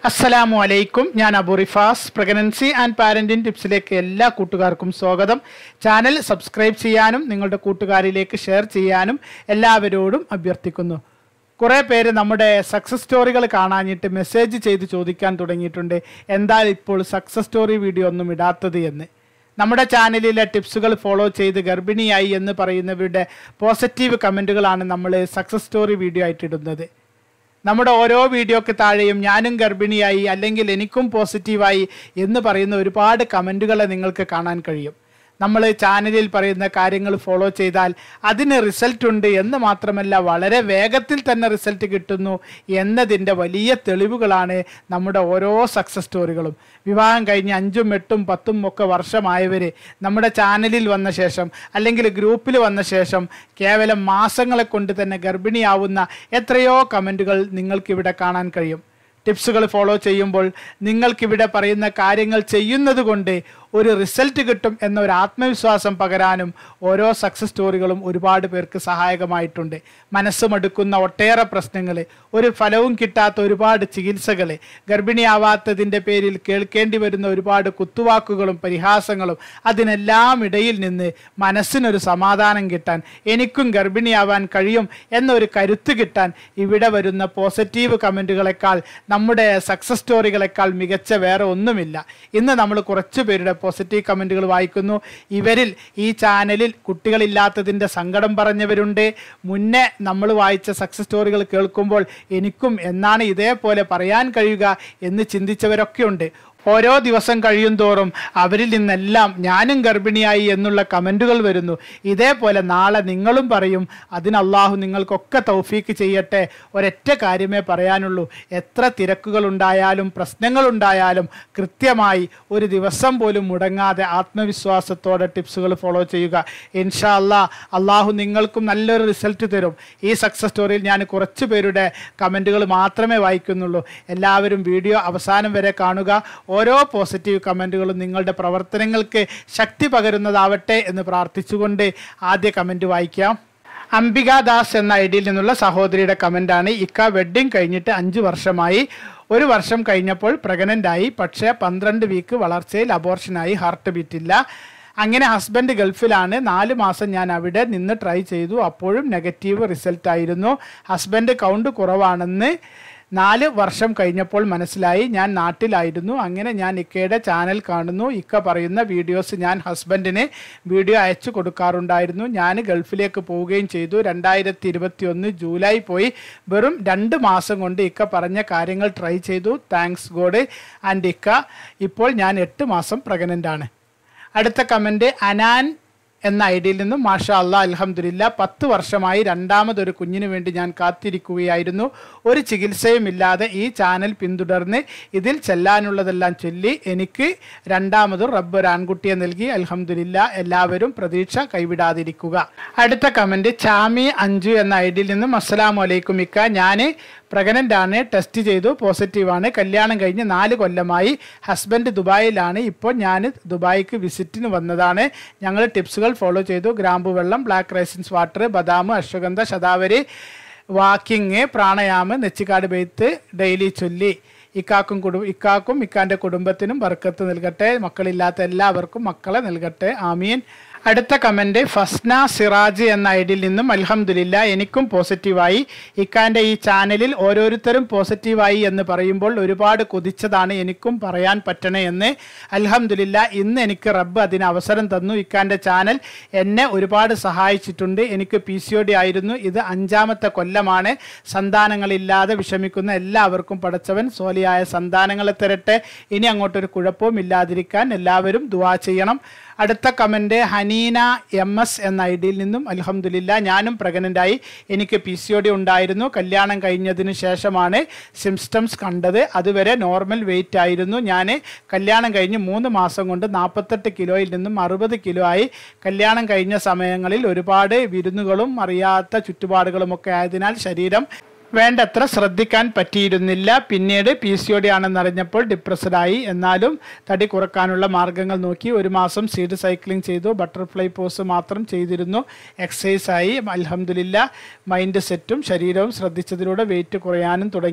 അസ്സലാമു അലൈക്കും ഞാൻ Abu Rifas pregnancy and parenting ടിപ്സിലേക്ക് എല്ലാ കൂട്ടുകാർക്കും സ്വാഗതം ചാനൽ സബ്സ്ക്രൈബ് ചെയ്യാനും നിങ്ങളുടെ കൂട്ടുകാരിലേക്ക് ഷെയർ ചെയ്യാനും എല്ലാവരോടും അഭ്യർത്ഥിക്കുന്നു കുറേ പേര് നമ്മുടെ സക്സസ് സ്റ്റോറികൾ കാണാഞ്ഞിട്ട് മെസ്സേജ് ചെയ്ത് ചോദിക്കാൻ തുടങ്ങിയിട്ടുണ്ട് എന്താ ഇപ്പോൾ സക്സസ് സ്റ്റോറി വീഡിയോ ഒന്നും ഇടാത്തത് എന്ന് നമ്മുടെ ചാനലിലെ ടിപ്സുകൾ ഫോളോ ചെയ്ത് ഗർഭിണിയായി എന്ന് പറയുന്നവരുടെ പോസിറ്റീവ് കമൻറ്റുകളാണ് നമ്മൾ സക്സസ് സ്റ്റോറി വീഡിയോ ആയിട്ട് ഇടുന്നത് നമ്മുടെ ഓരോ വീഡിയോക്ക് താഴെയും ഞാനും ഗർഭിണിയായി അല്ലെങ്കിൽ എനിക്കും പോസിറ്റീവായി എന്ന് പറയുന്ന ഒരുപാട് കമൻറ്റുകളെ നിങ്ങൾക്ക് കാണാൻ കഴിയും നമ്മൾ ചാനലിൽ പറയുന്ന കാര്യങ്ങൾ ഫോളോ ചെയ്താൽ അതിന് റിസൾട്ട് ഉണ്ട് എന്ന് മാത്രമല്ല വളരെ വേഗത്തിൽ തന്നെ റിസൾട്ട് കിട്ടുന്നു എന്നതിൻ്റെ വലിയ തെളിവുകളാണ് നമ്മുടെ ഓരോ സക്സസ് സ്റ്റോറികളും വിവാഹം കഴിഞ്ഞ് അഞ്ചും എട്ടും പത്തും ഒക്കെ വർഷമായവർ നമ്മുടെ ചാനലിൽ വന്ന ശേഷം അല്ലെങ്കിൽ ഗ്രൂപ്പിൽ വന്ന ശേഷം കേവലം മാസങ്ങളെ കൊണ്ട് തന്നെ ഗർഭിണിയാവുന്ന എത്രയോ കമൻറ്റുകൾ നിങ്ങൾക്കിവിടെ കാണാൻ കഴിയും ടിപ്സുകൾ ഫോളോ ചെയ്യുമ്പോൾ നിങ്ങൾക്കിവിടെ പറയുന്ന കാര്യങ്ങൾ ചെയ്യുന്നത് കൊണ്ട് ഒരു റിസൾട്ട് കിട്ടും എന്ന ഒരു ആത്മവിശ്വാസം പകരാനും ഓരോ സക്സസ് സ്റ്റോറികളും ഒരുപാട് പേർക്ക് സഹായകമായിട്ടുണ്ട് മനസ്സ് മടുക്കുന്ന ഒട്ടേറെ പ്രശ്നങ്ങൾ ഒരു ഫലവും കിട്ടാത്ത ഒരുപാട് ചികിത്സകൾ ഗർഭിണിയാവാത്തതിൻ്റെ പേരിൽ കേൾക്കേണ്ടി വരുന്ന ഒരുപാട് കുത്തുവാക്കുകളും പരിഹാസങ്ങളും അതിനെല്ലാം ഇടയിൽ നിന്ന് മനസ്സിനൊരു സമാധാനം കിട്ടാൻ എനിക്കും ഗർഭിണിയാവാൻ കഴിയും എന്നൊരു കരുത്ത് കിട്ടാൻ ഇവിടെ വരുന്ന പോസിറ്റീവ് കമൻറ്റുകളെക്കാൾ നമ്മുടെ സക്സസ് സ്റ്റോറികളെക്കാൾ മികച്ച വേറെ ഒന്നുമില്ല ഇന്ന് നമ്മൾ കുറച്ച് പേരുടെ പോസിറ്റീവ് കമൻറ്റുകൾ വായിക്കുന്നു ഇവരിൽ ഈ ചാനലിൽ കുട്ടികളില്ലാത്തതിൻ്റെ സങ്കടം പറഞ്ഞവരുണ്ട് മുന്നേ നമ്മൾ വായിച്ച സക്സസ് സ്റ്റോറികൾ കേൾക്കുമ്പോൾ എനിക്കും എന്നാണ് ഇതേപോലെ പറയാൻ കഴിയുക എന്ന് ചിന്തിച്ചവരൊക്കെ ഉണ്ട് ഓരോ ദിവസം കഴിയും തോറും അവരിൽ നിന്നെല്ലാം ഞാനും ഗർഭിണിയായി എന്നുള്ള കമൻറ്റുകൾ വരുന്നു ഇതേപോലെ നാളെ നിങ്ങളും പറയും അതിന് അള്ളാഹു നിങ്ങൾക്കൊക്കെ തൗഫീക്ക് ചെയ്യട്ടെ ഒരൊറ്റ കാര്യമേ പറയാനുള്ളൂ എത്ര തിരക്കുകളുണ്ടായാലും പ്രശ്നങ്ങളുണ്ടായാലും കൃത്യമായി ഒരു ദിവസം പോലും മുടങ്ങാതെ ആത്മവിശ്വാസത്തോടെ ടിപ്സുകൾ ഫോളോ ചെയ്യുക ഇൻഷാ അല്ലാ അള്ളാഹു നിങ്ങൾക്കും നല്ലൊരു റിസൾട്ട് തരും ഈ സക്സസ് സ്റ്റോറിയിൽ ഞാൻ കുറച്ച് പേരുടെ കമൻറ്റുകൾ മാത്രമേ വായിക്കുന്നുള്ളൂ എല്ലാവരും വീഡിയോ അവസാനം വരെ കാണുക ഓരോ പോസിറ്റീവ് കമൻറ്റുകളും നിങ്ങളുടെ പ്രവർത്തനങ്ങൾക്ക് ശക്തി പകരുന്നതാവട്ടെ എന്ന് പ്രാർത്ഥിച്ചുകൊണ്ട് ആദ്യ കമൻറ്റ് വായിക്കാം അംബിക ദാസ് എന്ന ഐ ഡിയിൽ നിന്നുള്ള സഹോദരിയുടെ കമൻ്റാണ് ഇക്ക വെഡ്ഡിങ് കഴിഞ്ഞിട്ട് അഞ്ച് വർഷമായി ഒരു വർഷം കഴിഞ്ഞപ്പോൾ പ്രഗ്നൻ്റ് ആയി പക്ഷേ പന്ത്രണ്ട് വീക്ക് വളർച്ചയിൽ അബോർഷനായി ഹാർട്ട് ബീറ്റില്ല അങ്ങനെ ഹസ്ബൻഡ് ഗൾഫിലാണ് നാല് മാസം ഞാൻ അവിടെ നിന്ന് ട്രൈ ചെയ്തു അപ്പോഴും നെഗറ്റീവ് റിസൾട്ട് ആയിരുന്നു ഹസ്ബൻഡ് കൗണ്ട് കുറവാണെന്ന് നാല് വർഷം കഴിഞ്ഞപ്പോൾ മനസ്സിലായി ഞാൻ നാട്ടിലായിരുന്നു അങ്ങനെ ഞാൻ ഇക്കയുടെ ചാനൽ കാണുന്നു ഇക്ക പറയുന്ന വീഡിയോസ് ഞാൻ ഹസ്ബൻഡിന് വീഡിയോ അയച്ചു കൊടുക്കാറുണ്ടായിരുന്നു ഞാൻ ഗൾഫിലേക്ക് പോവുകയും ചെയ്തു രണ്ടായിരത്തി ഇരുപത്തി ഒന്ന് ജൂലൈ പോയി വെറും രണ്ട് മാസം കൊണ്ട് ഇക്ക പറഞ്ഞ കാര്യങ്ങൾ ട്രൈ ചെയ്തു താങ്ക്സ് ഗോഡ് ആൻഡ് ഇക്ക ഇപ്പോൾ ഞാൻ എട്ട് മാസം പ്രഗ്നൻ്റ് ആണ് അടുത്ത കമൻറ്റ് അനാൻ എന്ന ഐ ഡിയിൽ നിന്നും മാഷാ അല്ലാ അലഹമില്ല പത്ത് വർഷമായി രണ്ടാമതൊരു കുഞ്ഞിന് വേണ്ടി ഞാൻ കാത്തിരിക്കുകയായിരുന്നു ഒരു ചികിത്സയും ഇല്ലാതെ ഈ ചാനൽ പിന്തുടർന്ന് ഇതിൽ ചെല്ലാനുള്ളതെല്ലാം ചൊല്ലി എനിക്ക് രണ്ടാമത് റബ്ബ് ഒരു ആൺകുട്ടിയെ നൽകി അലഹമില്ല എല്ലാവരും പ്രതീക്ഷ കൈവിടാതിരിക്കുക അടുത്ത കമൻറ്റ് ചാമി അഞ്ചു എന്ന ഐ ഡിയിൽ നിന്നും അസ്സലാമു അലൈക്കും ഇക്ക ഞാൻ പ്രഗ്നൻ്റ് ആണ് ടെസ്റ്റ് ചെയ്തു പോസിറ്റീവാണ് കല്യാണം കഴിഞ്ഞ് നാല് കൊല്ലമായി ഹസ്ബൻഡ് ദുബായിലാണ് ഇപ്പോൾ ഞാൻ ദുബായിക്ക് വിസിറ്റിന് വന്നതാണ് ഞങ്ങൾ ടിപ്സുകൾ ഫോളോ ചെയ്തു ഗ്രാമ്പു വെള്ളം ബ്ലാക്ക് റൈസിൻസ് വാട്ടർ ബദാം അശ്വഗന്ധ ശതാവരി വാക്കിങ് പ്രാണയാമം നെച്ചിക്കാട് ബെയ്ത്ത് ഡെയിലി ചൊല്ലി ഇക്കാക്കും കുടു ഇക്കാക്കും ഇക്കാൻ്റെ കുടുംബത്തിനും ബർക്കത്ത് നൽകട്ടെ മക്കളില്ലാത്ത എല്ലാവർക്കും മക്കളെ നൽകട്ടെ ആമീൻ അടുത്ത കമൻറ്റ് ഫസ്ന സിറാജ് എന്ന ഐ ഡിയിൽ നിന്നും അൽഹംദുലില്ല എനിക്കും പോസിറ്റീവായി ഇക്കാൻ്റെ ഈ ചാനലിൽ ഓരോരുത്തരും പോസിറ്റീവായി എന്ന് പറയുമ്പോൾ ഒരുപാട് കൊതിച്ചതാണ് എനിക്കും പറയാൻ പറ്റണേ എന്ന് അൽഹംദുലില്ല ഇന്ന് എനിക്ക് റബ്ബ് അതിന് അവസരം തന്നു ഇക്കാൻ്റെ ചാനൽ എന്നെ ഒരുപാട് സഹായിച്ചിട്ടുണ്ട് എനിക്ക് പി സി ഒ ഡി ആയിരുന്നു ഇത് അഞ്ചാമത്തെ കൊല്ലമാണ് സന്താനങ്ങളില്ലാതെ വിഷമിക്കുന്ന എല്ലാവർക്കും പടച്ചവൻ സോലിയായ സന്താനങ്ങളെ തരട്ടെ ഇനി അങ്ങോട്ടൊരു കുഴപ്പവും ഇല്ലാതിരിക്കാൻ എല്ലാവരും ദുവാ ചെയ്യണം അടുത്ത കമൻറ്റ് ഹനീന എം എസ് എന്ന ഐ ഡിയിൽ നിന്നും അലഹമുല്ല ഞാനും പ്രഗ്നൻ്റായി എനിക്ക് പി സി ഒ ഡി ഉണ്ടായിരുന്നു കല്യാണം കഴിഞ്ഞതിന് ശേഷമാണ് സിംസ്റ്റംസ് കണ്ടത് അതുവരെ നോർമൽ വെയിറ്റ് ആയിരുന്നു ഞാൻ കല്യാണം കഴിഞ്ഞ് മൂന്ന് മാസം കൊണ്ട് നാൽപ്പത്തെട്ട് കിലോയിൽ നിന്നും അറുപത് കിലോ ആയി കല്യാണം കഴിഞ്ഞ സമയങ്ങളിൽ ഒരുപാട് വിരുന്നുകളും അറിയാത്ത ചുറ്റുപാടുകളുമൊക്കെ ആയതിനാൽ ശരീരം വേണ്ടത്ര ശ്രദ്ധിക്കാൻ പറ്റിയിരുന്നില്ല പിന്നീട് പി സി ഒ ഡി ആണെന്നറിഞ്ഞപ്പോൾ ഡിപ്രസ്ഡായി എന്നാലും തടി കുറക്കാനുള്ള മാർഗങ്ങൾ നോക്കി ഒരു മാസം സീഡ് സൈക്ലിംഗ് ചെയ്തു ബട്ടർഫ്ലൈ പോസ് മാത്രം ചെയ്തിരുന്നു എക്സസൈസായി അലഹമില്ല മൈൻഡ് സെറ്റും ശരീരവും ശ്രദ്ധിച്ചതിലൂടെ വെയിറ്റ് കുറയാനും തുടങ്ങി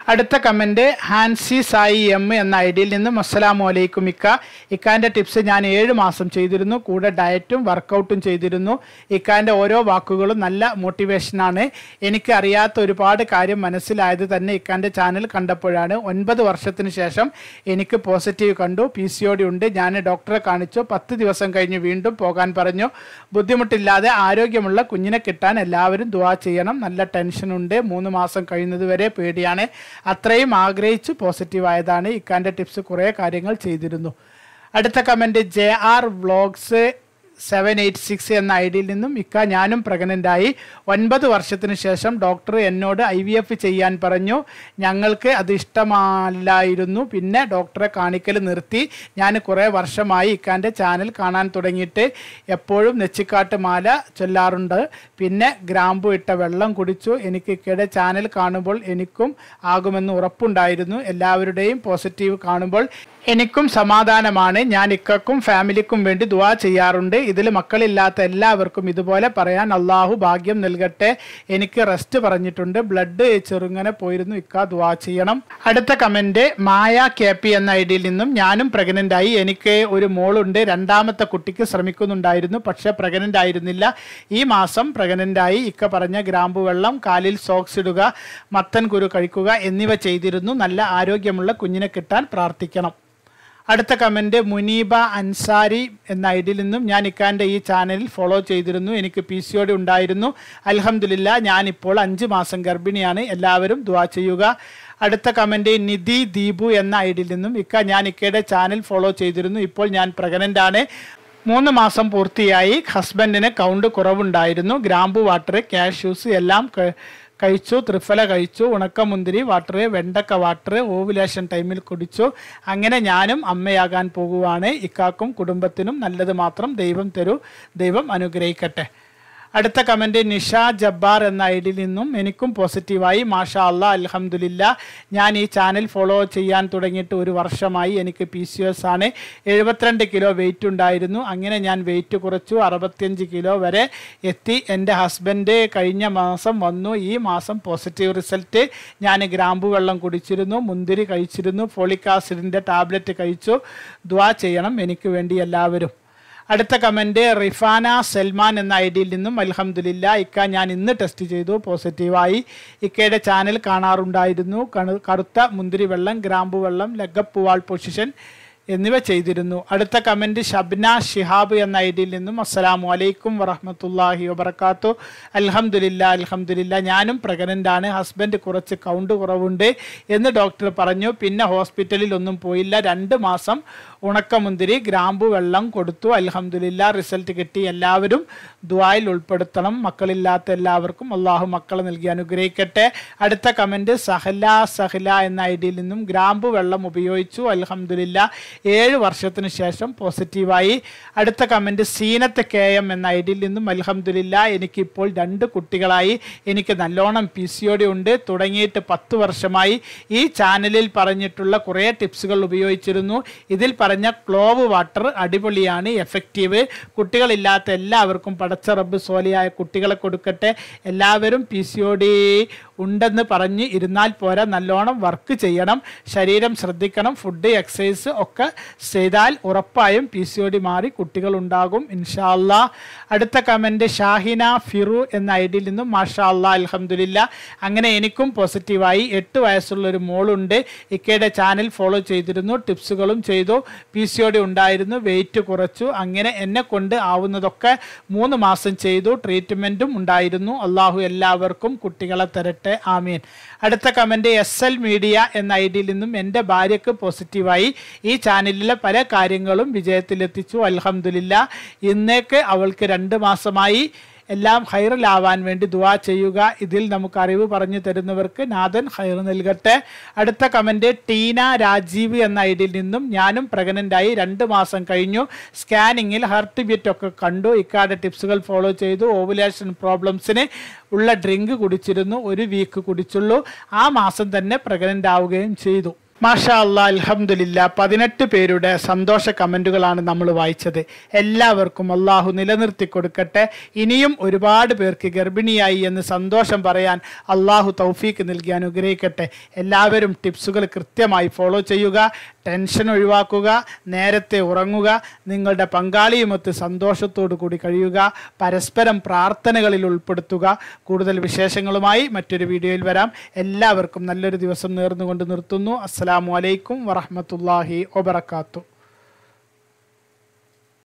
അടുത്ത കമന്റ് ഹാൻസി സായി എം എന്ന ഐഡിയിൽ നിന്നും അസ്സലാമു അലൈക്കും ഇക്ക ഇക്കാന്റെ ടിപ്സ് ഞാൻ ഏഴ് മാസം ചെയ്തിരുന്നു കൂടെ ഡയറ്റും വർക്കൗട്ടും ചെയ്തിരുന്നു ഇക്കാന്റെ ഓരോ വാക്കുകളും നല്ല മോട്ടിവേഷനാണ് എനിക്ക് അറിയാത്ത ഒരുപാട് കാര്യം മനസ്സിലായത് തന്നെ ഇക്കാന്റെ ചാനൽ കണ്ടപ്പോഴാണ് ഒൻപത് വർഷത്തിന് ശേഷം എനിക്ക് പോസിറ്റീവ് കണ്ടു പി സി ഒ ഡി ഉണ്ട് ഞാൻ ഡോക്ടറെ കാണിച്ചു പത്ത് ദിവസം കഴിഞ്ഞ് വീണ്ടും പോകാൻ പറഞ്ഞു ബുദ്ധിമുട്ടില്ലാതെ ആരോഗ്യമുള്ള കുഞ്ഞിനെ കിട്ടാൻ എല്ലാവരും ദുവാ ചെയ്യണം നല്ല ടെൻഷനുണ്ട് മൂന്ന് മാസം കഴിയുന്നത് വരെ പേടിയാണ് അത്രയും ആഗ്രഹിച്ച് പോസിറ്റീവ് ആയതാണ് ഇക്കാൻ്റെ ടിപ്സ് കുറേ കാര്യങ്ങൾ ചെയ്തിരുന്നു അടുത്ത comment J R vlogs seven eight six എന്ന ഐ ഡിയിൽ നിന്നും ഇക്ക ഞാനും പ്രഗ്നൻ്റായി ഒൻപത് വർഷത്തിന് ശേഷം ഡോക്ടർ എന്നോട് ഐ വി എഫ് ചെയ്യാൻ പറഞ്ഞു ഞങ്ങൾക്ക് അത് ഇഷ്ടമല്ലായിരുന്നു പിന്നെ ഡോക്ടറെ കാണിക്കൽ നിർത്തി ഞാൻ കുറേ വർഷമായി ഇക്കാൻ്റെ ചാനൽ കാണാൻ തുടങ്ങിയിട്ട് എപ്പോഴും നെച്ചിക്കാട്ട് മാല ചൊല്ലാറുണ്ട് പിന്നെ ഗ്രാമ്പു ഇട്ട വെള്ളം കുടിച്ചു എനിക്ക് ഇക്കയുടെ ചാനൽ കാണുമ്പോൾ എനിക്കും ആകുമെന്ന് ഉറപ്പുണ്ടായിരുന്നു എല്ലാവരുടെയും പോസിറ്റീവ് കാണുമ്പോൾ എനിക്കും സമാധാനമാണ് ഞാൻ ഇക്കക്കും ഫാമിലിക്കും വേണ്ടി ദുവാ ചെയ്യാറുണ്ട് ഇതിൽ മക്കളില്ലാത്ത എല്ലാവർക്കും ഇതുപോലെ പറയാൻ അള്ളാഹു ഭാഗ്യം നൽകട്ടെ എനിക്ക് റെസ്റ്റ് പറഞ്ഞിട്ടുണ്ട് ബ്ലഡ് ചെറുങ്ങനെ പോയിരുന്നു ഇക്ക ദുവാ ചെയ്യണം അടുത്ത കമന്റ് മായ കെ പി എന്ന ഐ ഡിയിൽ നിന്നും ഞാനും പ്രഗ്നന്റ് ആയി എനിക്ക് ഒരു മോളുണ്ട് രണ്ടാമത്തെ കുട്ടിക്ക് ശ്രമിക്കുന്നുണ്ടായിരുന്നു പക്ഷെ പ്രഗ്നന്റ് ആയിരുന്നില്ല ഈ മാസം പ്രഗ്നന്റ് ആയി ഇക്ക പറഞ്ഞ ഗ്രാമ്പു വെള്ളം കാലിൽ സോക്സ് ഇടുക മത്തൻ കുരു കഴിക്കുക എന്നിവ ചെയ്തിരുന്നു നല്ല ആരോഗ്യമുള്ള കുഞ്ഞിനെ കിട്ടാൻ പ്രാർത്ഥിക്കണം അടുത്ത കമൻറ്റ് മുനീബ അൻസാരി എന്ന ഐഡിയിൽ നിന്നും ഞാൻ ഇക്കാൻ്റെ ഈ ചാനലിൽ ഫോളോ ചെയ്തിരുന്നു എനിക്ക് പി സി ഒടി ഉണ്ടായിരുന്നു അലഹമില്ല ഞാനിപ്പോൾ അഞ്ച് മാസം ഗർഭിണിയാണ് എല്ലാവരും ദുവാ ചെയ്യുക അടുത്ത കമൻറ്റ് നിധി ദീപു എന്ന ഐഡിയിൽ നിന്നും ഇക്ക ഞാൻ ഇക്കയുടെ ചാനൽ ഫോളോ ചെയ്തിരുന്നു ഇപ്പോൾ ഞാൻ പ്രഗ്നൻ്റ് ആണ് മൂന്ന് മാസം പൂർത്തിയായി ഹസ്ബൻഡിന് കൗണ്ട് കുറവുണ്ടായിരുന്നു ഗ്രാമ്പു വാട്ടർ കാഷ്യൂസ് എല്ലാം ക- കഴിച്ചു ത്രിഫല കഴിച്ചു ഉണക്കമുന്തിരി വാട്ടർ വെണ്ടക്ക വാട്ടർ ഓവുലേഷൻ ടൈമിൽ കുടിച്ചു അങ്ങനെ ഞാനും അമ്മയാകാൻ പോകുവാണ് ഇക്കാക്കും കുടുംബത്തിനും നല്ലത് മാത്രം ദൈവം തരൂ ദൈവം അനുഗ്രഹിക്കട്ടെ അടുത്ത കമൻറ്റ് നിഷ ജബ്ബാർ എന്ന ഐഡിയിൽ നിന്നും എനിക്കും പോസിറ്റീവായി മാഷാ അല്ലാ അൽഹംദുലില്ല ഞാൻ ഈ ചാനൽ ഫോളോ ചെയ്യാൻ തുടങ്ങിയിട്ട് ഒരു വർഷമായി എനിക്ക് പി സി എസ് ആണ് എഴുപത്തിരണ്ട് കിലോ വെയിറ്റ് ഉണ്ടായിരുന്നു അങ്ങനെ ഞാൻ വെയിറ്റ് കുറച്ചു അറുപത്തിയഞ്ച് കിലോ വരെ എത്തി എൻ്റെ ഹസ്ബൻഡ് കഴിഞ്ഞ മാസം വന്നു ഈ മാസം പോസിറ്റീവ് റിസൾട്ട് ഞാൻ ഗ്രാമ്പു വെള്ളം കുടിച്ചിരുന്നു മുന്തിരി കഴിച്ചിരുന്നു ഫോളിക് ആസിഡിൻ്റെ ടാബ്ലറ്റ് കഴിച്ചു ദ്വാ ചെയ്യണം എനിക്ക് വേണ്ടി എല്ലാവരും അടുത്ത കമൻറ്റ് റിഫാന സൽമാൻ എന്ന ഐ ഡിയിൽ നിന്നും അൽഹംദുലില്ല ഇക്ക ഞാൻ ഇന്ന് ടെസ്റ്റ് ചെയ്തു പോസിറ്റീവായി ഇക്കയുടെ ചാനൽ കാണാറുണ്ടായിരുന്നു കണു കറുത്ത മുന്തിരി വെള്ളം ഗ്രാമ്പു വെള്ളം ലഗപ്പുവാൾ പൊസിഷൻ എന്നിവ ചെയ്തിരുന്നു അടുത്ത കമൻറ്റ് ഷബ്ന ഷിഹാബ് എന്ന ഐ ഡിയിൽ നിന്നും അസ്സലാമു അലൈക്കും വറഹമത്തല്ലാഹി വബർക്കാത്തു അൽഹംദുലില്ല അൽഹംദുലില്ല ഞാനും പ്രഗ്നൻ്റ് ആണ് ഹസ്ബൻഡ് കുറച്ച് കൗണ്ട് കുറവുണ്ട് എന്ന് ഡോക്ടർ പറഞ്ഞു പിന്നെ ഹോസ്പിറ്റലിൽ ഒന്നും പോയില്ല രണ്ട് മാസം ഉണക്കമുന്തിരി ഗ്രാമ്പു വെള്ളം കൊടുത്തു അൽഹംദുലില്ല റിസൾട്ട് കിട്ടി എല്ലാവരും ദ്വായിൽ ഉൾപ്പെടുത്തണം മക്കളില്ലാത്ത എല്ലാവർക്കും അള്ളാഹു മക്കളെ നൽകി അനുഗ്രഹിക്കട്ടെ അടുത്ത കമൻറ്റ് സഹല സഹല എന്ന ഐ ഡിയിൽ നിന്നും ഗ്രാമ്പു വെള്ളം ഉപയോഗിച്ചു അൽഹംദുലില്ല ഏഴ് വർഷത്തിന് ശേഷം പോസിറ്റീവായി അടുത്ത കമൻറ്റ് സീനത്ത് കെ എം എന്ന ഐ ഡിയിൽ നിന്നും അൽഹംദുലില്ല എനിക്കിപ്പോൾ രണ്ട് കുട്ടികളായി എനിക്ക് നല്ലോണം പി സി ഒ ഡി ഉണ്ട് തുടങ്ങിയിട്ട് പത്ത് വർഷമായി ഈ ചാനലിൽ പറഞ്ഞിട്ടുള്ള കുറേ ടിപ്സുകൾ ഉപയോഗിച്ചിരുന്നു ഇതിൽ പറഞ്ഞ ക്ലോവ് വാട്ടർ അടിപൊളിയാണ് എഫക്റ്റീവ് കുട്ടികളില്ലാത്ത എല്ലാവർക്കും പടച്ച റബ്ബ് സോലിയായ കുട്ടികളെ കൊടുക്കട്ടെ എല്ലാവരും പി സി ഒ ഡി ഉണ്ടെന്ന് പറഞ്ഞ് ഇരുന്നാൽ പോരാ നല്ലോണം വർക്ക് ചെയ്യണം ശരീരം ശ്രദ്ധിക്കണം ഫുഡ് എക്സസൈസ് ഒക്കെ ചെയ്താൽ ഉറപ്പായും പി സി ഒ ഡി മാറി കുട്ടികൾ ഉണ്ടാകും ഇൻഷാല്ല അടുത്ത കമൻറ്റ് ഷാഹിന ഫിറു എന്ന ഐ ഡിയിൽ നിന്നും മാഷാ അല്ലാ അലഹമുല്ല അങ്ങനെ എനിക്കും പോസിറ്റീവായി എട്ട് വയസ്സുള്ള ഒരു മോളുണ്ട് ഇക്കയുടെ ചാനൽ ഫോളോ ചെയ്തിരുന്നു ടിപ്സുകളും ചെയ്തു പി സി ഒ ഡി ഉണ്ടായിരുന്നു വെയിറ്റ് കുറച്ചു അങ്ങനെ എന്നെ കൊണ്ട് ആവുന്നതൊക്കെ മൂന്ന് മാസം ചെയ്തു ട്രീറ്റ്മെൻറ്റും ഉണ്ടായിരുന്നു അള്ളാഹു എല്ലാവർക്കും കുട്ടികളെ തരട്ടെ ആമീൻ അടുത്ത കമൻറ്റ് എസ് എൽ മീഡിയ എന്ന ഐ ഡിയിൽ നിന്നും എൻ്റെ ഭാര്യയ്ക്ക് പോസിറ്റീവായി ഈ ചാനലിലെ പല കാര്യങ്ങളും വിജയത്തിലെത്തിച്ചു അൽഹംദുലില്ല ഇന്നേക്ക് അവൾക്ക് രണ്ട് മാസമായി എല്ലാം ഹൈറിലാവാൻ വേണ്ടി ദുവാ ചെയ്യുക ഇതിൽ നമുക്ക് അറിവ് പറഞ്ഞു തരുന്നവർക്ക് നാഥൻ ഹൈർ നൽകട്ടെ അടുത്ത കമൻറ്റ് ടീന രാജീവ് എന്ന ഐ ഡിയിൽ നിന്നും ഞാനും പ്രഗ്നൻ്റ് ആയി രണ്ട് മാസം കഴിഞ്ഞു സ്കാനിങ്ങിൽ ഹാർട്ട് ബീറ്റ് ഒക്കെ കണ്ടു ഇക്കാരുടെ ടിപ്സുകൾ ഫോളോ ചെയ്തു ഓവുലേഷൻ പ്രോബ്ലംസിന് ഉള്ള ഡ്രിങ്ക് കുടിച്ചിരുന്നു ഒരു വീക്ക് കുടിച്ചുള്ളൂ ആ മാസം തന്നെ പ്രഗ്നൻ്റ് ആവുകയും ചെയ്തു മാഷാ അല്ലാ അൽഹംദുലില്ല പതിനെട്ട് പേരുടെ സന്തോഷ കമൻറ്റുകളാണ് നമ്മൾ വായിച്ചത് എല്ലാവർക്കും അള്ളാഹു നിലനിർത്തി കൊടുക്കട്ടെ ഇനിയും ഒരുപാട് പേർക്ക് ഗർഭിണിയായി എന്ന് സന്തോഷം പറയാൻ അള്ളാഹു തൗഫീക്ക് നൽകി അനുഗ്രഹിക്കട്ടെ എല്ലാവരും ടിപ്സുകൾ കൃത്യമായി ഫോളോ ചെയ്യുക ടെൻഷൻ ഒഴിവാക്കുക നേരത്തെ ഉറങ്ങുക നിങ്ങളുടെ പങ്കാളിയുമൊത്ത് സന്തോഷത്തോടു കൂടി കഴിയുക പരസ്പരം പ്രാർത്ഥനകളിൽ ഉൾപ്പെടുത്തുക കൂടുതൽ വിശേഷങ്ങളുമായി മറ്റൊരു വീഡിയോയിൽ വരാം എല്ലാവർക്കും നല്ലൊരു ദിവസം നേർന്നുകൊണ്ട് നിർത്തുന്നു അസ്സലാമു അലൈക്കും വറഹ്മത്തുള്ളാഹി വബറകാതുഹു